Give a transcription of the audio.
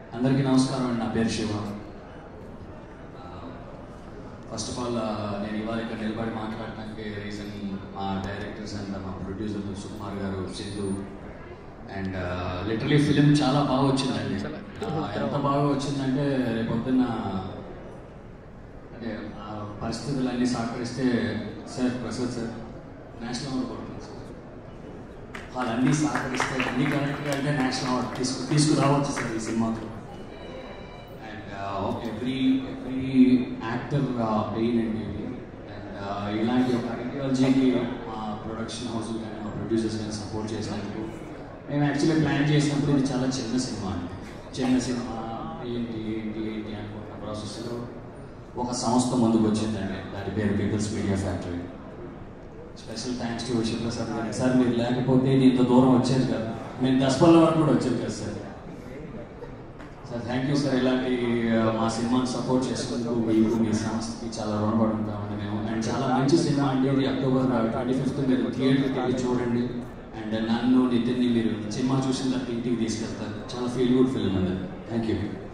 అందరికీ నమస్కారం అండి నా పేరు శివ ఫస్ట్ ఆఫ్ ఆల్ నేను ఇవాళ ఇక్కడ నిలబడి మాట్లాడటానికి రీజన్ మా డైరెక్టర్స్ అండ్ మా producer Sukumar garu Siddhu and literally film చాలా బాగా వచ్చిందండి ఆ, ఎంత బాగా వచ్చిందంటే రేపొద్దున్న అంటే ఆ పరిస్థితులన్నీ సహకరిస్తే sir Prasad sir national award కొడుతుంది సార్ వాళ్ళన్నీ సహకరిస్తే అన్ని కరెక్ట్గా అయితే నేషనల్ అవార్డు తీసుకు తీసుకురావచ్చు సార్ ఈ సినిమాతో and every every actor pain అండి ఇది అండ్ ఇలాంటి ఒక ఐడియాలజీకి మా ప్రొడక్షన్ హౌస్ కానీ మా ప్రొడ్యూసర్స్ కానీ సపోర్ట్ చేసినందుకు మేము యాక్చువల్లీ ప్లాన్ చేసినప్పుడు ఇది చాలా చిన్న సినిమా అండి చిన్న సినిమా ఏంటి ఏంటి ఏంటి అనుకున్న ప్రాసెస్లో ఒక సంస్థ ముందుకు వచ్చిందండి దాని పేరు people's media factory special thanks to Vishwaprasad గారికి సార్ మీరు లేకపోతే నేను ఇంత దూరం వచ్చాను కదా నేను దసపల్ల వరకు కూడా వచ్చాను కదా sir sir thank you sir ఇలాంటి ఆ, మా సినిమాని సపోర్ట్ చేసినందుకు మీకు మీ సంస్థకి చాలా రుణపడి ఉంటామని మేము అండ్ చాలా మంచి సినిమా అండి ఇది అక్టోబర్ ట్వంటీ ఫిఫ్త్ మీరు థియేటర్కి వెళ్ళి చూడండి అండ్ నన్ను నితిన్ని మీరు సినిమా చూసిన తర్వాత ఇంటికి తీసుకెళ్తారు చాలా ఫీల్ గుడ్ ఫిల్మ్ అండి థ్యాంక్ యూ